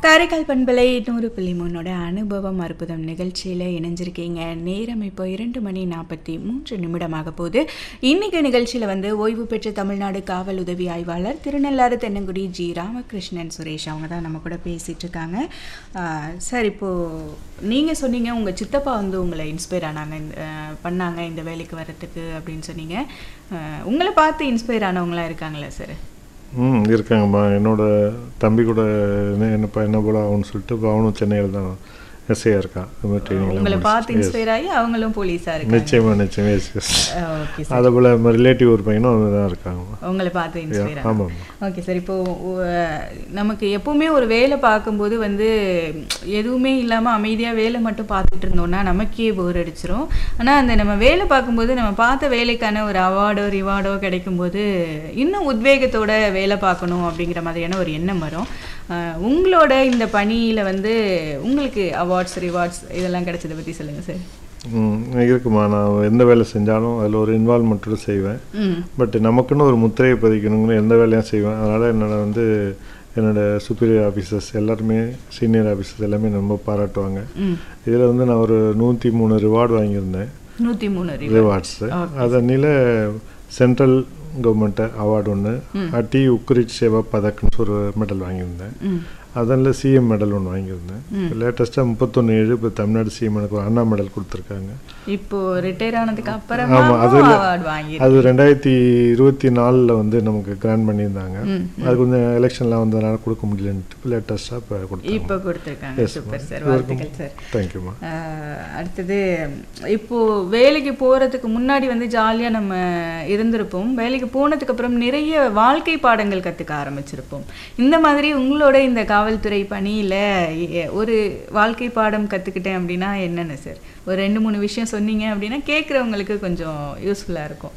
காரைக்கால் பண்பலை நூறு புள்ளி மூணோட அனுபவம் அற்புதம் நிகழ்ச்சியில் இணைஞ்சிருக்கீங்க நேரம் இப்போ இரண்டு மணி நாற்பத்தி மூன்று நிமிடமாக போகுது இன்னைக்கு நிகழ்ச்சியில் வந்து ஓய்வு பெற்ற தமிழ்நாடு காவல் உதவி ஆய்வாளர் திருநள்ளாறு தென்னங்குடி ஜி ராமகிருஷ்ணன் சுரேஷ் அவங்க தான் நம்ம கூட பேசிகிட்டு இருக்காங்க ஆஹ் சார் இப்போது நீங்கள் சொன்னீங்க உங்கள் சித்தப்பா வந்து உங்களை இன்ஸ்பயர் ஆனாங்க இந்த- ஆஹ் பண்ணாங்க இந்த வேலைக்கு வர்றதுக்கு அப்படின்னு சொன்னீங்க ஆஹ் உங்களை பார்த்து இன்ஸ்பயர் ஆனவங்களாம் இருக்காங்களா சார் ம் இருக்காங்கம்மா என்னோட தம்பி கூட என்ன என்னப்பா என்ன போல ஆகும்னு சொல்லிட்டு இப்போ அவனும் சென்னையில் தான் எஸ்ஐயாக இருக்கான் அது மாதிரி ட்ரைனிங்லாம் உங்களை பார்த்து முடிச்சு. Yes. இன்ஸ்பயர் ஆகி அவங்களும் போலீஸாக இருக்காங்க நிச்சயமா நிச்சயம் எஸ் எஸ் ஓகே சார் அதே போல் நம்ம ரிலேட்டிவ் ஒரு பையனும் அவங்க தான் இருக்காங்கம்மா உங்களை பார்த்து இன்ஸ்பயர் ஆகும் ஆமாம்மா ஓகே சார் இப்போ உ- நமக்கு எப்பவுமே ஒரு வேலை பார்க்கும்போது வந்து எதுவுமே இல்லாமல் அமைதியாக வேலை மட்டும் பார்த்துட்டு இருந்தோம்னா நமக்கே போர் அடிச்சிரும் ஆனால் அந்த நம்ம வேலை பார்க்கும்போது நம்ம பார்த்த வேலைக்கான ஒரு அவார்டோ ரிவார்டோ கிடைக்கும்போது இன்னும் உத்வேகத்தோட வேலை பார்க்கணும் அப்படிங்கிற மாதிரியான ஒரு எண்ணம் வரும் அஹ், உங்களோட இந்த பணியில் வந்து உங்களுக்கு அவார்ட்ஸ் ரிவார்ட்ஸ் இதெல்லாம் கிடைச்சதை பற்றி சொல்லுங்கள் சார் ம் இருக்குமா நான் எந்த வேலை செஞ்சாலும் அதில் ஒரு இன்வால்மெண்ட்டோட செய்வேன் ம் பட் நமக்குன்னு ஒரு முத்திரையை பதிக்கணுங்கன்னு எந்த வேலையும் செய்வேன் அதனால் என்னோட வந்து என்னோட சுப்பீரியர் ஆஃபீஸர்ஸ் எல்லாருமே சீனியர் ஆஃபீஸர்ஸ் எல்லாமே ரொம்ப பாராட்டுவாங்க ம் இதில் வந்து நான் ஒரு நூற்றி மூணு ரிவார்டு வாங்கியிருந்தேன் நூற்றி மூணு ரிவார்ட் ரிவார்ட்ஸு அதனில சென்ட்ரல் கவர்மெண்ட் அவார்டு ஒன்று அட்டி உக்ரிட் சேவா பதக்னு ஒரு மெடல் வாங்கியிருந்தேன் ம் அதில் சிஎம் மெடல் ஒன்று வாங்கியிருந்தேன் லேட்டஸ்ட்டாக முப்பத்தொன்று ஏழு இப்போ தமிழ்நாடு சிஎம் எனக்கு ஒரு அண்ணா மெடல் கொடுத்துருக்காங்க இப்போ ரிட்டையர் ஆனதுக்கு அப்புறமா ஆமா, அதுல- அவார்டு வாங்கி அது ரெண்டாயிரத்தி இருபத்தி நாலில் வந்து நமக்கு கிராண்ட் பண்ணியிருந்தாங்க அது கொஞ்சம் எலெக்ஷன்லாம் வந்ததுனால கொடுக்க முடியலன்ட்டு லேட்டஸ்ட்டாக இப்போ கொடுத்தாங்க இப்போ கொடுத்துருக்காங்க சூப்பர் சார் வாழ்த்துக்கள் சார் தேங்க்யூம்மா ஆஹ் அடுத்தது இப்போ வேலைக்கு போறதுக்கு முன்னாடி வந்து ஜாலியா நம்ம இருந்திருப்போம் வேலைக்கு போனதுக்கு அப்புறம் நிறைய வாழ்க்கை பாடங்கள் கத்துக்க ஆரம்பிச்சிருப்போம் இந்த மாதிரி உங்களோட இந்த காவல்துறை பணியில எ- ஒரு வாழ்க்கை பாடம் கத்துக்கிட்டேன் அப்படின்னா என்னென்ன சார் ஒரு ரெண்டு மூணு விஷயம் சொன்னீங்க அப்படின்னா கேட்குறவங்களுக்கு கொஞ்சம் யூஸ்ஃபுல்லா இருக்கும்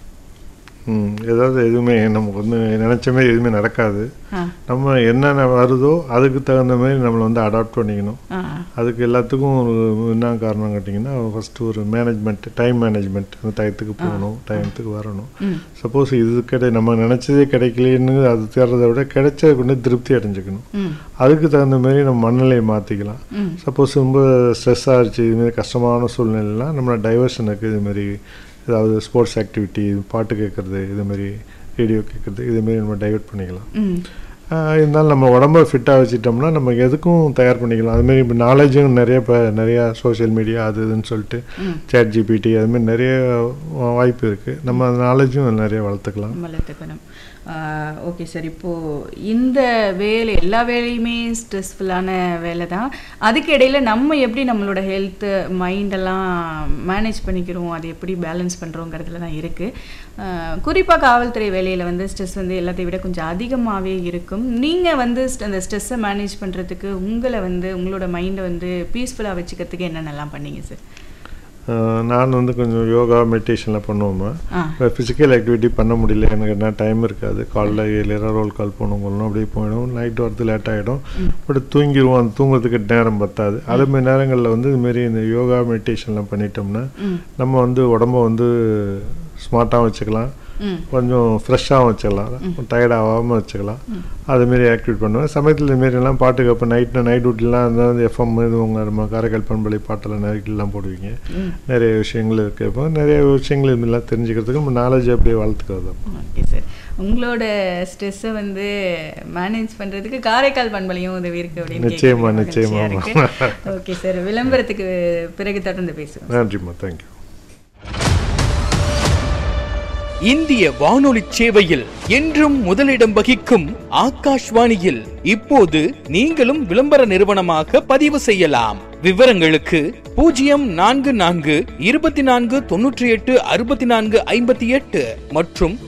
ம் ஏதாவது எதுவுமே நமக்கு வந்து நினச்ச மாதிரி எதுவுமே நடக்காது ஆ நம்ம என்னென்ன வருதோ அதுக்கு தகுந்த மாதிரி நம்மளை வந்து அடாப்ட் பண்ணிக்கணும் ஆ அதுக்கு எல்லாத்துக்கும் ஒரு என்ன காரணம் கேட்டிங்கன்னா ஃபஸ்ட்டு ஒரு மேனேஜ்மெண்ட் டைம் மேனேஜ்மெண்ட் அந்த டயத்துக்கு போகணும் டைத்துக்கு வரணும் ம் சப்போஸ் இது கிடை நம்ம நினச்சதே கிடைக்கலன்னு அது தேடுறத விட கிடைச்சத கொண்டு திருப்தி அடைஞ்சுக்கணும் ம் அதுக்கு தகுந்த மாதிரி நம்ம மனநிலையை மாற்றிக்கலாம் ம் சப்போஸ் ரொம்ப ஸ்ட்ரெஸ்ஸாக இருந்துச்சு இதுமாரி கஷ்டமான சூழ்நிலைலாம் நம்மளோட டைவர்ஷனுக்கு இதுமாரி ஏதாவது ஸ்போர்ட்ஸ் ஆக்டிவிட்டி பாட்டு கேட்குறது இதுமாரி ரேடியோ கேட்குறது இதுமாரி நம்ம டைவர்ட் பண்ணிக்கலாம் ம் ஆஹ் இருந்தாலும் நம்ம உடம்ப ஃபிட்டாக வச்சுட்டோம்னா நம்ம எதுக்கும் தயார் பண்ணிக்கலாம் அதுமாரி இப்போ நாலேஜும் நிறைய இப்போ நிறையா சோஷியல் மீடியா அது இதுன்னு சொல்லிட்டு ம் சேட் ஜிபிடி அதுமாரி நிறைய வா- வாய்ப்பு இருக்குது நம்ம அந்த நாலேஜும் நிறைய வளர்த்துக்கலாம் வளர்த்துக்கணும் ஓகே சார் இப்போது இந்த வேலை எல்லா வேலையுமே ஸ்ட்ரெஸ்ஃபுல்லான வேலை தான் அதுக்கு இடையில நம்ம எப்படி நம்மளோட ஹெல்த்து மைண்டெல்லாம் மேனேஜ் பண்ணிக்கிறோம் அதை எப்படி பேலன்ஸ் பண்ணுறோங்கிறதுல தான் இருக்குது குறிப்பாக காவல்துறை வேலையில் வந்து ஸ்ட்ரெஸ் வந்து எல்லாத்தையும் விட கொஞ்சம் அதிகமாகவே இருக்கும் நீங்கள் வந்து st- அந்த ஸ்ட்ரெஸ்ஸை மேனேஜ் பண்ணுறதுக்கு உங்களை வந்து உங்களோட மைண்டை வந்து பீஸ்ஃபுல்லாக வச்சுக்கிறதுக்கு என்னென்னலாம் பண்ணீங்க சார் ஆஹ் நான் வந்து கொஞ்சம் யோகா மெடிடேஷன்லாம் பண்ணுவோமா ஆ இப்போ ஃபிசிக்கல் ஆக்டிவிட்டி பண்ண முடியல எனக்கு என்ன டைம் இருக்காது காலைல ஏழு நேரம் ரோல் கால் போகணும் கொள்ளணும் அப்படியே போயிடும் நைட் வரது லேட் ஆகிடும் பட் தூங்கிடுவோம் அந்த தூங்குறதுக்கு நேரம் பத்தாது அதே மாதிரி நேரங்களில் வந்து இதுமாரி இந்த யோகா மெடிடேஷன்லாம் பண்ணிட்டோம்னா ம் நம்ம வந்து உடம்ப வந்து ஸ்மார்ட்டாகவும் வச்சுக்கலாம் ம் கொஞ்சம் ஃப்ரெஷ்ஷாகவும் வச்சுக்கலாம் டயர்ட் ஆகாமல் வச்சுக்கலாம் அதுமாரி ஆக்டிவேட் பண்ணுவேன் சமயத்தில் இதுமாரிலாம் பாட்டுக்கு அப்போ நைட் நைட் டியூட்டிலாம் அந்த எஃப்எம் இது உங்கள் நம்ம காரைக்கால் பண்பலை பாட்டெல்லாம் நைட்லாம் போடுவீங்க ம் நிறைய விஷயங்கள் இருக்குது இப்போ நிறைய விஷயங்கள் இதெல்லாம் தெரிஞ்சுக்கிறதுக்கு நம்ம நாலேஜ் அப்படியே வளர்த்துக்கிறது ஓகே சார் உங்களோட ஸ்ட்ரெஸ்ஸை வந்து மேனேஜ் பண்ணுறதுக்கு காரைக்கால் பண்பலையும் உதவி இருக்கு அப்படின்னு நிச்சயமா, கேட்கறதுக்கு நிச்சயமா. மகிழ்ச்சியா இருக்கு. ஓகே சார் விளம்பரத்துக்கு பிறகு தொடர்ந்து பேசுவோம் நன்றிம்மா தேங்க்யூ இந்திய வானொலி சேவையில் என்றும் முதலிடம் வகிக்கும் ஆகாஷ்வாணியில் இப்போது நீங்களும் விளம்பர நிறுவனமாக பதிவு செய்யலாம் விவரங்களுக்கு பூஜ்ஜியம் நான்கு நான்கு இருபத்தி நான்கு தொன்னூற்றி எட்டு அறுபத்தி நான்கு ஐம்பத்தி எட்டு மற்றும்